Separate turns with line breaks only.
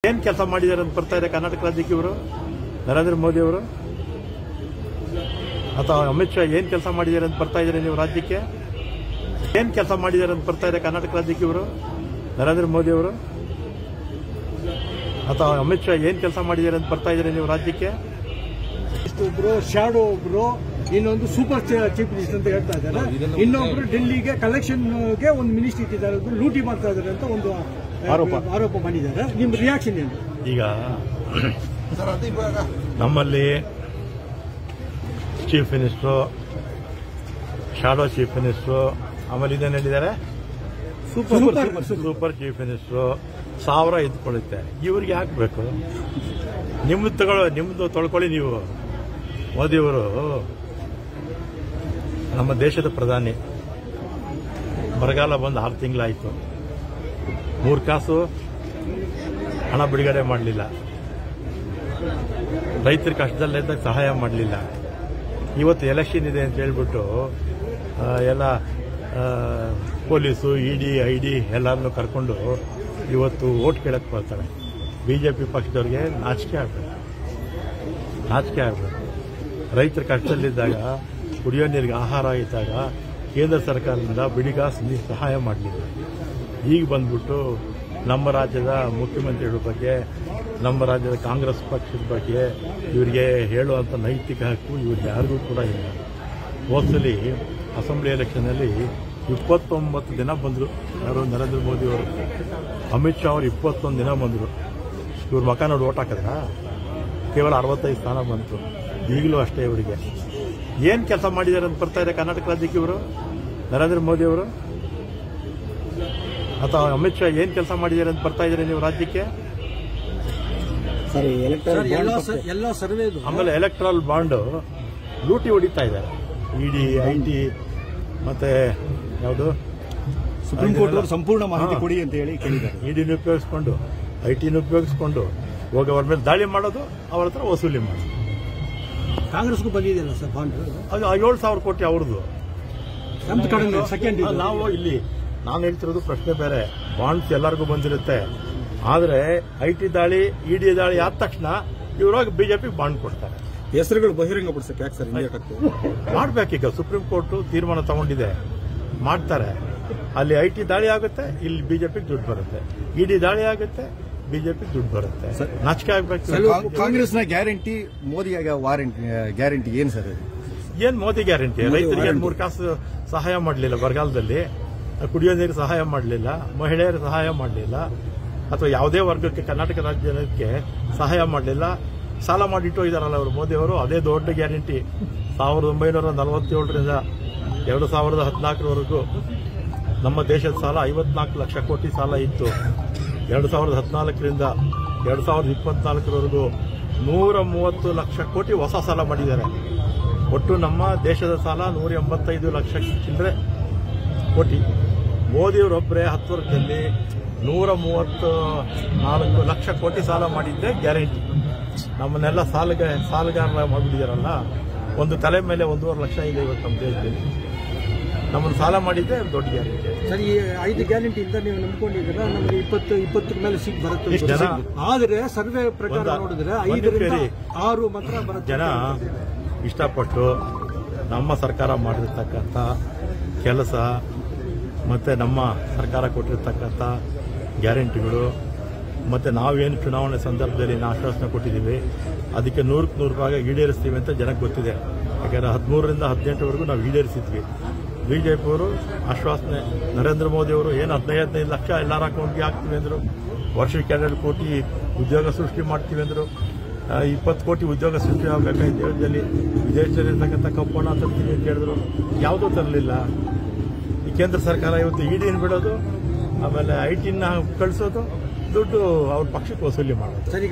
ಏನ್ ಕೆಲಸ ಮಾಡಿದ್ದಾರೆ ಅಂತ ಬರ್ತಾ ಇದೆ ಕರ್ನಾಟಕ ರಾಜ್ಯಕ್ಕೆ ಇವರು ನರೇಂದ್ರ ಮೋದಿ ಅವರು ಅಥವಾ ಅಮಿತ್ ಶಾ ಏನ್ ಕೆಲಸ ಮಾಡಿದ್ದಾರೆ ಅಂತ ಬರ್ತಾ ಇದ್ದಾರೆ ನೀವು ರಾಜ್ಯಕ್ಕೆ ಏನ್ ಕೆಲಸ ಮಾಡಿದ್ದಾರೆ ಅಂತ ಬರ್ತಾ ಇದೆ ಕರ್ನಾಟಕ ರಾಜ್ಯಕ್ಕೆ ಇವರು ನರೇಂದ್ರ ಮೋದಿ ಅವರು ಅಥವಾ ಅಮಿತ್ ಶಾ ಏನ್ ಕೆಲಸ ಮಾಡಿದ್ದಾರೆ ಅಂತ ಬರ್ತಾ ಇದ್ದಾರೆ ನೀವು ರಾಜ್ಯಕ್ಕೆ
ಒಬ್ರು ಶಾಡೋ ಒಬ್ರು ಇನ್ನೊಂದು ಸೂಪರ್ ಚೀಫ್ ಮಿನಿಸ್ಟರ್ ಅಂತ ಹೇಳ್ತಾ ಇದ್ದಾರೆ ಇನ್ನೊಬ್ರು ಡೆಲ್ಲಿಗೆ ಕಲೆಕ್ಷನ್ಗೆ ಒಂದು ಮಿನಿಸ್ಟರ್ ಇಟ್ಟಿದ್ದಾರೆ ಒಬ್ರು ಲೂಟಿ ಮಾಡ್ತಾ ಇದ್ದಾರೆ ಅಂತ ಒಂದು ಆ,
ಆರೋಪ.
ಆರೋಪ ಮಾಡಿದ್ದಾರೆ ನಿಮ್ ರಿಯಾಕ್ಷನ್ ಏನು
ಈಗ ನಮ್ಮಲ್ಲಿ chief minister shadow chief minister ಆಮೇಲೆ ಇದೇನು ಹೇಳಿದ್ದಾರೆ
ಸೂಪರ್
ಸೂಪರ್ ಚೀಫ್ ಮಿನಿಸ್ಟ್ರು ಸಾವಿರ ಇದ್ಕೊಳ್ಳುತ್ತೆ ಇವ್ರಿಗೆ ಹಾಕ್ಬೇಕು ನಿಮ್ದು ತಗೊಳ್ಳೋ ನಿಮ್ದು ತೊಳ್ಕೊಳ್ಳಿ ನೀವು ಮೋದಿಯವರು ನಮ್ಮ ದೇಶದ ಪ್ರಧಾನಿ ಬರಗಾಲ ಬಂದು ಆರು ತಿಂಗಳಾಯಿತು ಮೂರು ಕಾಸು ಹಣ ಬಿಡುಗಡೆ ಮಾಡಲಿಲ್ಲ ರೈತರ ಕಷ್ಟದಲ್ಲಿದ್ದಾಗ ಸಹಾಯ ಮಾಡಲಿಲ್ಲ ಇವತ್ತು ಎಲೆಕ್ಷನ್ ಇದೆ ಅಂತ ಹೇಳ್ಬಿಟ್ಟು ಆ, ಎಲ್ಲ ಆ, ಪೊಲೀಸು ಇಡಿ ಐ ಡಿ ಎಲ್ಲರನ್ನು ಕರ್ಕೊಂಡು ಇವತ್ತು ಓಟ್ ಕೇಳಕ್ಕೆ ಬರ್ತಾರೆ ಬಿಜೆಪಿ ಪಕ್ಷದವ್ರಿಗೆ ನಾಚಿಕೆ ಆಗಬೇಕು ನಾಚಿಕೆ ಆಗಬೇಕು ರೈತರ ಕಷ್ಟದಲ್ಲಿದ್ದಾಗ ಕುಡಿಯೋ ನೀರಿಗೆ ಆಹಾರ ಇದ್ದಾಗ ಕೇಂದ್ರ ಸರ್ಕಾರದಿಂದ ಬಿಡಿಗಾಸು ನೀರು ಸಹಾಯ ಮಾಡಲಿಲ್ಲ ಈಗ ಬಂದ್ಬಿಟ್ಟು ನಮ್ಮ ರಾಜ್ಯದ ಮುಖ್ಯಮಂತ್ರಿಗಳ ಬಗ್ಗೆ ನಮ್ಮ ರಾಜ್ಯದ ಕಾಂಗ್ರೆಸ್ ಪಕ್ಷದ ಬಗ್ಗೆ ಇವರಿಗೆ ಹೇಳುವಂಥ ನೈತಿಕ ಹಕ್ಕು ಇವ್ರಿಗೆ ಯಾರಿಗೂ ಕೂಡ ಇಲ್ಲ ಹೋದ್ಸಲಿ ಅಸೆಂಬ್ಲಿ ಎಲೆಕ್ಷನ್ನಲ್ಲಿ ಇಪ್ಪತ್ತೊಂಬತ್ತು ದಿನ ಬಂದರು ಯಾರು ನರೇಂದ್ರ ಮೋದಿ ಅವರು ಅಮಿತ್ ಶಾ ಅವರು ಇಪ್ಪತ್ತೊಂದು ದಿನ ಬಂದರು ಇವ್ರ ಮಕ ನೋಡಿ ಓಟ್ ಹಾಕಿದ್ರಾ ಕೇವಲ ಅರವತ್ತೈದು ಸ್ಥಾನ ಬಂತು ಈಗಲೂ ಅಷ್ಟೇ ಇವರಿಗೆ ಏನು ಕೆಲಸ ಮಾಡಿದ್ದಾರೆ ಅಂತ ಬರ್ತಾ ಇದೆ ಕರ್ನಾಟಕ ರಾಜ್ಯಕ್ಕೆ ಇವರು ನರೇಂದ್ರ ಮೋದಿ ಅವರು ಅಥವಾ ಅಮಿತ್ ಶಾ ಏನು ಕೆಲಸ ಮಾಡಿದ್ದಾರೆ ಅಂತ ಬರ್ತಾ ಇದ್ದಾರೆ ನೀವು ರಾಜ್ಯಕ್ಕೆ
ಸರ್ ಎಲ್ಲ ಸ- ಎಲ್ಲ ಸರ್ವೇದು
ಆಮೇಲೆ ಎಲೆಕ್ಟ್ರಲ್ ಬಾಂಡ್ ಲೂಟಿ ಹೊಡಿತಾ ಇದ್ದಾರೆ ಇಡಿ ಐ ಟಿ ಮತ್ತೆ ಯಾವುದು
ಸುಪ್ರೀಂ ಕೋರ್ಟ್ ಅವರು ಸಂಪೂರ್ಣ ಮಾಹಿತಿ
ಹಾ.
ಕೊಡಿ ಅಂತ ಹೇಳಿ ಕೇಳಿದ್ದಾರೆ
ಇಡಿನ ಉಪಯೋಗಿಸ್ಕೊಂಡು ಐ ಟಿನ ಉಪಯೋಗಿಸ್ಕೊಂಡು ಹೋಗಿ ಅವ್ರ ಮೇಲೆ ದಾಳಿ ಮಾಡೋದು ಅವ್ರ ಹತ್ರ ವಸೂಲಿ ಮಾಡೋದು
ಕಾಂಗ್ರೆಸ್ಗೂ ಬಂದಿದೆಯಲ್ಲ ಸರ್ ಬಾಂಡ್
ಅದು ಏಳು ಸಾವಿರ ಕೋಟಿ ಅವ್ರದ್ದು
ನಮ್ದು ಕಡಿಮೆ ಸೆಕೆಂಡ್
ಆ, ನಾವು ಇಲ್ಲಿ ನಾನು ಹೇಳ್ತಿರೋದು ಪ್ರಶ್ನೆ ಬೇರೆ ಬಾಂಡ್ಸ್ ಎಲ್ಲರಿಗೂ ಬಂದಿರುತ್ತೆ ಆದ್ರೆ ಐ ಟಿ ದಾಳಿ ಇಡಿ ದಾಳಿ ಆದ ತಕ್ಷಣ ಇವ್ರಾಗ ಬಿಜೆಪಿ ಬಾಂಡ್ ಕೊಡ್ತಾರೆ
ಹೆಸರುಗಳು ಬಹಿರಂಗಪಡಿಸಕ್ಕೆ ಯಾಕೆ ಸರ್ ಇಂಡಿಯಾ ಕಟ್ಟು
ಮಾಡ್ಬೇಕೀಗ ಸುಪ್ರೀಂ ಕೋರ್ಟ್ ತೀರ್ಮಾನ ತಗೊಂಡಿದೆ ಮಾಡ್ತಾರೆ ಅಲ್ಲಿ ಐ ಟಿ ದಾಳಿ ಆಗುತ್ತೆ ಇಲ್ಲಿ ಬಿಜೆಪಿ ದುಡ್ಡು ಬರುತ್ತೆ ಇಡಿ ದಾಳಿ ಆಗುತ್ತೆ ಬಿಜೆಪಿ ದುಡ್ಡು ಬರುತ್ತೆ
ಸರ್,
ನಾಚಿಕೆ ಆಗ್ಬೇಕು
ಕಾಂಗ್ರೆಸ್ನ ಗ್ಯಾರಂಟಿ ಮೋದಿ ವಾರಂಟಿ ಗ್ಯಾರಂಟಿ ಏನ್ ಸರ್ ಅದು?
ಏನ್ ಮೋದಿ ಗ್ಯಾರಂಟಿ
ಮೋದಿ
ರೈತರಿಗೆ
warranty.
ಮೂರು ಕಾಸು ಸಹಾಯ ಮಾಡಲಿಲ್ಲ ಬರಗಾಲದಲ್ಲಿ ಕುಡಿಯೋ ನೀರು ಸಹಾಯ ಮಾಡಲಿಲ್ಲ ಮಹಿಳೆಯರು ಸಹಾಯ ಮಾಡಲಿಲ್ಲ ಅಥವಾ ಯಾವುದೇ ವರ್ಗಕ್ಕೆ ಕರ್ನಾಟಕ ರಾಜ್ಯಕ್ಕೆ ಸಹಾಯ ಮಾಡಲಿಲ್ಲ ಸಾಲ ಮಾಡಿಟ್ಟು ಇದಾರಲ್ಲ ಅವರು ಮೋದಿ ಅವರು ಅದೇ ದೊಡ್ಡ ಗ್ಯಾರಂಟಿ ಸಾವಿರದ ಒಂಬೈನೂರ ನಲವತ್ತೇಳರಿಂದ ಎರಡು ಸಾವಿರದ ಹದಿನಾಲ್ಕರವರೆಗೂ ನಮ್ಮ ದೇಶದ ಸಾಲ ಐವತ್ನಾಲ್ಕು ಲಕ್ಷ ಕೋಟಿ ಸಾಲ ಇತ್ತು ಎರಡು ಸಾವಿರದ ಹದಿನಾಲ್ಕರಿಂದ ಎರಡು ಸಾವಿರದ ಇಪ್ಪತ್ನಾಲ್ಕರವರೆಗೂ ನೂರ ಮೂವತ್ತು ಲಕ್ಷ ಕೋಟಿ ಹೊಸ ಸಾಲ ಮಾಡಿದ್ದಾರೆ ಒಟ್ಟು ನಮ್ಮ ದೇಶದ ಸಾಲ ನೂರ ಎಂಬತ್ತೈದು ಲಕ್ಷ ಚಿಲ್ಲರೆ ಕೋಟಿ ಮೋದಿಯವರೊಬ್ಬರೇ ಹತ್ತು ವರ್ಷದಲ್ಲಿ ನೂರ ಮೂವತ್ತು ನಾಲ್ಕು ಲಕ್ಷ ಕೋಟಿ ಸಾಲ ಮಾಡಿದ್ದೆ ಗ್ಯಾರಂಟಿ ನಮ್ಮನ್ನೆಲ್ಲ ಸಾಲಗ ಸಾಲಗಾರ ಮಾಡಿಬಿಟ್ಟಿದಾರಲ್ಲ ಒಂದು ತಲೆ ಮೇಲೆ ಒಂದೂವರೆ ಲಕ್ಷ ಇದೆ ಇವತ್ತು ನಮ್ಮ ದೇಶದಲ್ಲಿ ನಮ್ಮನ್ನು ಸಾಲ ಮಾಡಿದ್ದೆ ದೊಡ್ಡ ಗ್ಯಾರಂಟಿ
ಸರ್ ಈ ಐದು ಗ್ಯಾರಂಟಿ ಇಂದ ನೀವು ನಂಬ್ಕೊಂಡಿದ್ದೀರಾ ನಮಗೆ ಇಪ್ಪತ್ತು ಇಪ್ಪತ್ತರ ಮೇಲೆ ಸೀಟ್ ಬರುತ್ತೆ
ಎಷ್ಟು ಜನ?
ಆದ್ರೆ ಸರ್ವೆ ಪ್ರಕಾರ
ಒಂದ-
ನೋಡಿದ್ರೆ
ಒಂದು
ಐದರಿಂದ
ಕೇಳಿ.
ಆರು ಮಾತ್ರ ಬರುತ್ತೆ
ಜನ ಇಷ್ಟಪಟ್ಟು ನಮ್ಮ ಸರ್ಕಾರ ಮಾಡಿರ್ತಕ್ಕಂಥ ಕೆಲಸ ಮತ್ತು ನಮ್ಮ ಸರ್ಕಾರ ಕೊಟ್ಟಿರ್ತಕ್ಕಂಥ ಗ್ಯಾರಂಟಿಗಳು ಮತ್ತು ನಾವೇನು ಚುನಾವಣೆ ಸಂದರ್ಭದಲ್ಲಿ ನಾವು ಆಶ್ವಾಸನೆ ಕೊಟ್ಟಿದ್ದೀವಿ ಅದಕ್ಕೆ ನೂರಕ್ಕೆ ನೂರು ಭಾಗ ಈಡೇರಿಸ್ತೀವಿ ಅಂತ ಜನಕ್ಕೆ ಗೊತ್ತಿದೆ ಯಾಕಂದರೆ ಹದಿಮೂರರಿಂದ ಹದಿನೆಂಟರವರೆಗೂ ನಾವು ಈಡೇರಿಸಿದ್ವಿ ಬಿ ಜೆ ಪಿಯವರು ಆಶ್ವಾಸನೆ ನರೇಂದ್ರ ಮೋದಿ ಅವರು ಏನು ಹದಿನೈದು ಹದಿನೈದು ಲಕ್ಷ ಎಲ್ಲರ ಅಕೌಂಟ್ಗೆ ಹಾಕ್ತೀವಿ ಅಂದರು ವರ್ಷಕ್ಕೆ ಎರಡೆರಡು ಕೋಟಿ ಉದ್ಯೋಗ ಸೃಷ್ಟಿ ಮಾಡ್ತೀವಿ ಅಂದರು ಇಪ್ಪತ್ತು ಕೋಟಿ ಉದ್ಯೋಗ ಸೃಷ್ಟಿ ಆಗಬೇಕಾಯ್ತು ದೇಶದಲ್ಲಿ ವಿದೇಶದಲ್ಲಿರ್ತಕ್ಕಂಥ ಕಪ್ಪಣ ತರ್ತೀವಿ ಅಂತ ಹೇಳಿದ್ರು ಯಾವುದೂ ತರಲಿಲ್ಲ ಈ ಕೇಂದ್ರ ಸರ್ಕಾರ ಇವತ್ತು ಇಡಿನ ಬಿಡೋದು ಆಮೇಲೆ ಐ ಟಿನ ಕಳಿಸೋದು ದುಡ್ಡು ಅವ್ರ ಪಕ್ಷಕ್ಕೆ ವಸೂಲಿ ಮಾಡೋದು
ಸರಿ